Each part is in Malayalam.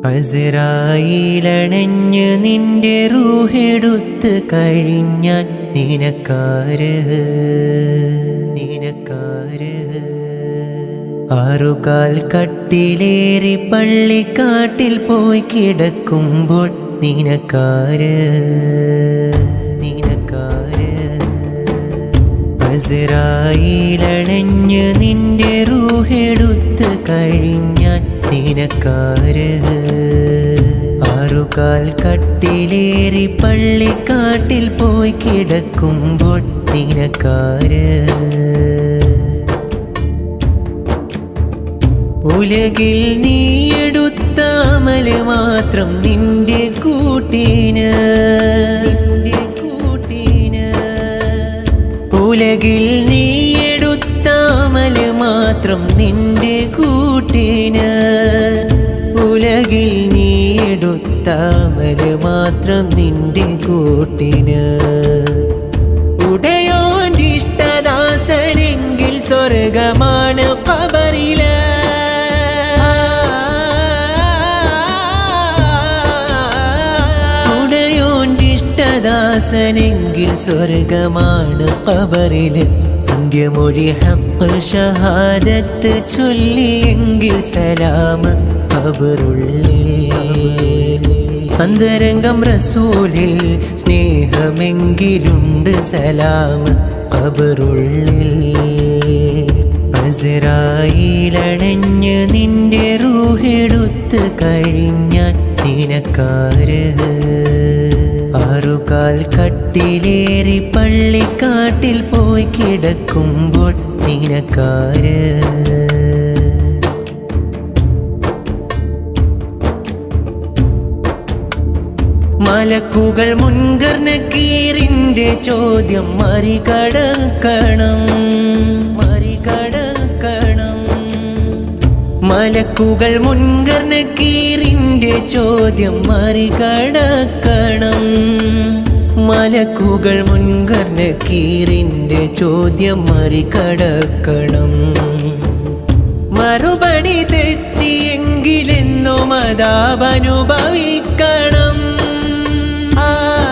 അസറായിലണഞ്ഞ് നിന്റെ റൂഹെടുത്ത് കഴിഞ്ഞാൽ നിനക്കാര് നിനക്കാര് ആറുകാൽ കട്ടിലേറി പള്ളിക്കാട്ടിൽ പോയി കിടക്കുമ്പോൾ നിനക്കാര് നിനക്കാര് അസറായിലണഞ്ഞ് നിന്റെ റൂഹെടുത്ത് കഴിഞ്ഞാൽ നിനക്കാര് ആറുകാൽ കട്ടിലേറി പള്ളിക്കാട്ടിൽ പോയി കിടക്കുമ്പോൾ നിനക്കാര് ഉലകിൽ നീയെടുത്ത അമല് മാത്രം നിന്റെ കൂട്ടിന് നിന്റെ കൂട്ടിന് ഉലകിൽ നീയെടുത്ത അമല് മാത്രം നിന്റെ കൂട്ടിന് ഉലകിൽ നീയെടുത്ത അമല് മാത്രം നിന്റെ കൂട്ടിന് ഉടയോന്റെ ഇഷ്ടദാസനെങ്കിൽ സ്വർഗമാണ് കബറില് ഉടയോന്റെ ഇഷ്ടദാസനെങ്കിൽ സ്വർഗമാണ് കബറില് അന്ത്യമൊഴി ഹക്ക് ഷഹാദത്ത് ചൊല്ലിയെങ്കിൽ സലാം കബറുള്ളിൽ അന്തരംഗം റസൂലിൽ സ്നേഹമെങ്കിലുണ്ട് സലാം കബറുള്ളിൽ അസറായിലണഞ്ഞ് നിന്റെ റൂഹെടുത്ത് കഴിഞ്ഞാൽ നിനക്കാര് ആറുകാൽ കട്ടിലേറി പള്ളിക്കാട്ടിൽ പോയി കിടക്കുമ്പോൾ നിനക്കാര് മലക്കുകൾ മുൻകർണക്കീറിന്റെ ചോദ്യം മറികടക്കണം മറികടക്കണം മലക്കുകൾ മുൻകർണക്കീറിന്റെ ചോദ്യം മറികടക്കണം മലക്കുകൾ മുൻകർണക്കീറിന്റെ ചോദ്യം മറികടക്കണം മറുപടി തെറ്റിയെങ്കിലെന്നും അതാപനുഭവിക്കണം ആ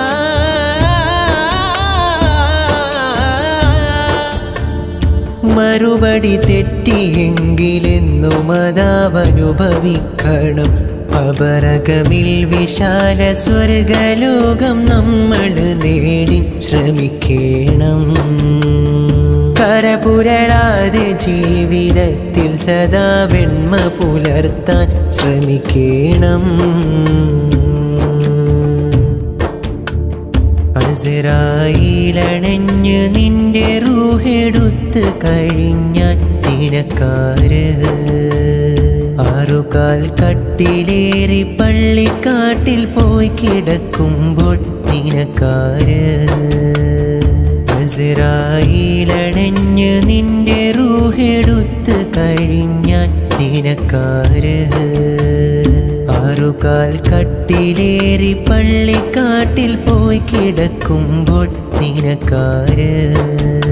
മറുപടി തെറ്റിയെങ്കിലെന്നും അതാവനുഭവിക്കണം അപരകമിൽ വിശാല സ്വർഗലോകം നമ്മൾ നേടി ശ്രമിക്കണം കരപുരളാതെ ജീവിതത്തിൽ സദാ വെണ്മ പുലർത്താൻ ശ്രമിക്കണം അസറായിലണഞ്ഞ് നിന്റെ റൂഹെടുത്ത് കഴിഞ്ഞാൽ നിനക്കാര് ആറുകാൽ കട്ടിലേറി പള്ളിക്കാട്ടിൽ പോയി കിടക്കുമ്പോൾ നിനക്കാര് അസറായിലണഞ്ഞ് നിന്റെ റൂഹെടുത്ത് കഴിഞ്ഞാൽ നിനക്കാര് ആറുകാൽ കട്ടിലേറി പള്ളിക്കാട്ടിൽ പോയി കിടക്കുമ്പോൾ നിനക്കാര്